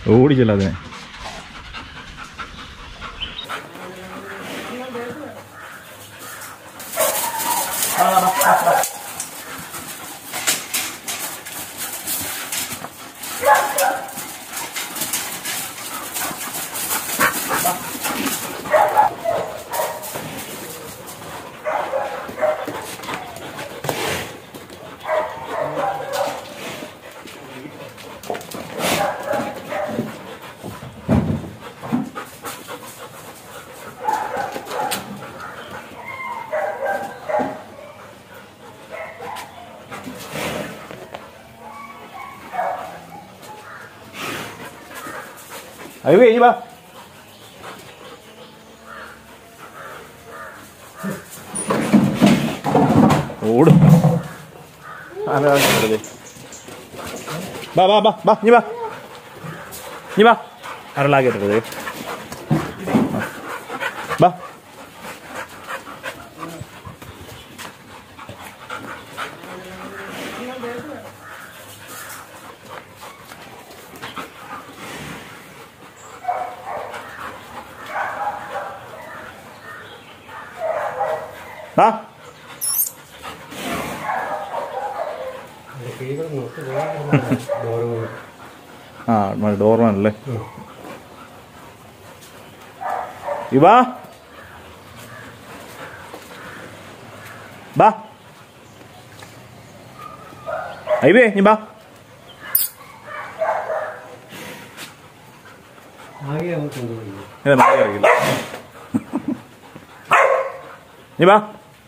ഓടിച്ചല്ല അതിനെ അയ്യോ ഇനി വാ ഓടും അതെ അതെ ബാ ബാ ബാ ബാ നീ വാ നീ വാ അരളാക്കിട്ടത് ബാ ബാ ആ ഡോർമാൻ അല്ലേ ഇവാ ബാ ഐവേ നീ ബാ ആകെ അവർ കൊണ്ടുപോയി ഇല്ല മഴ അറിയില്ല നീ ബാ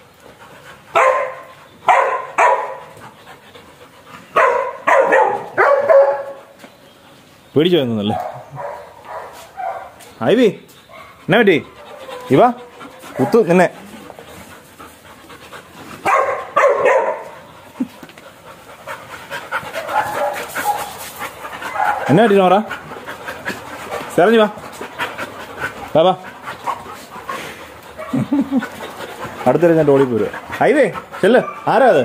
പേടിച്ചു വരുന്നല്ലേ ഐവി എന്നാ പറ്റി ഇവ കുത്തു നിന്നെ എന്നാ പറ്റി നോറ സെറഞ്ഞു വാ വാ വാ അടുത്ത ഞാൻ ഓടി പോരുക ഹൈവേ ചെല്ല് ആരാ അത്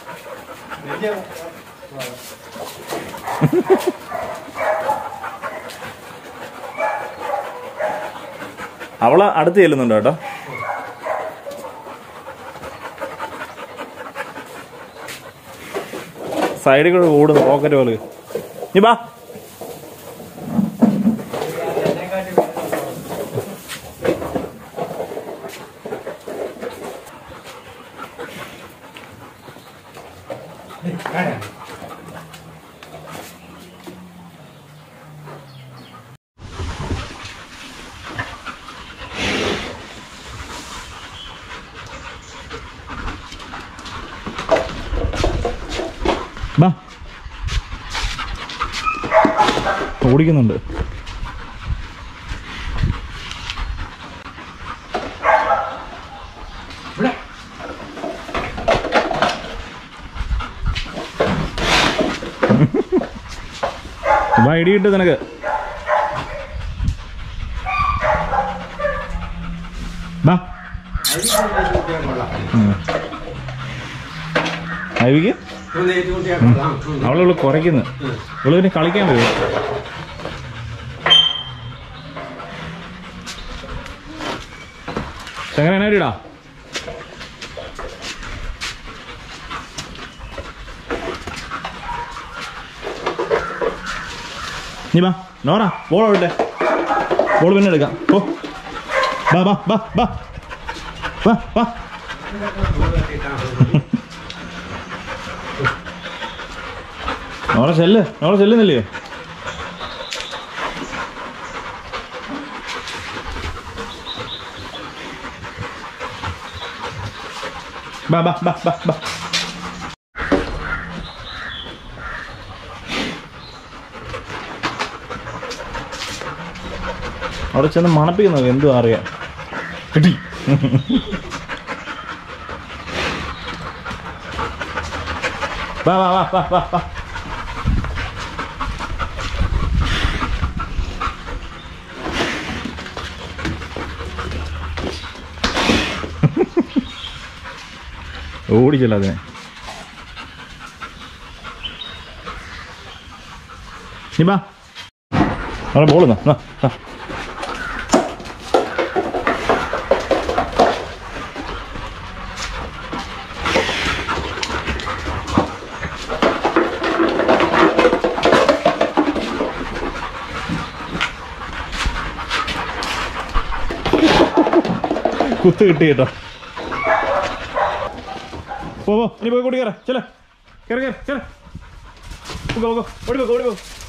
അവള് അടുത്ത് ചെല്ലുന്നുണ്ട് കേട്ടോ സൈഡിൽ കൂടെ ഓടുന്നു പോക്കറ്റ് പോലെ നീ ബാ ബാ ഓടിക്കുന്നുണ്ട് ബാ ഇടിയിട്ട് നിനക്ക് ബാ ഐവിക്ക് അവളുള്ള കുറയ്ക്കുന്നു അവള് പിന്നെ കളിക്കാൻ വരും എങ്ങനെ എന്നാ നീ ബാ നോറ ബോൾ ഓടട്ടെ ബോൾ പിന്നെ എടുക്കാം ഓ ബാ ബാ ബാ ബാ ബാ ബാ നോളെ ചെല്ല് നോളെ ചെല്ലുന്നില്ലേ ബാ ബാ ബാ ബാ ബാ അവിടെ ചെന്ന് മണപ്പിക്കുന്നത് എന്തും അറിയാം കിട്ടി വാ വാ വാ വാ വാ വാ ഓടിച്ചല്ല അതിനെ നീ ബാ അവിടെ ബോൾ എന്നാ എന്നാ, എന്നാ. കുത്ത് കിട്ടി കേട്ടോ പോ പോ ഇനി പോയി കൂടി കയറ ചെല കയറി കയറി ചെല ഓടി പോ ഓടി പോ ഓടി പോ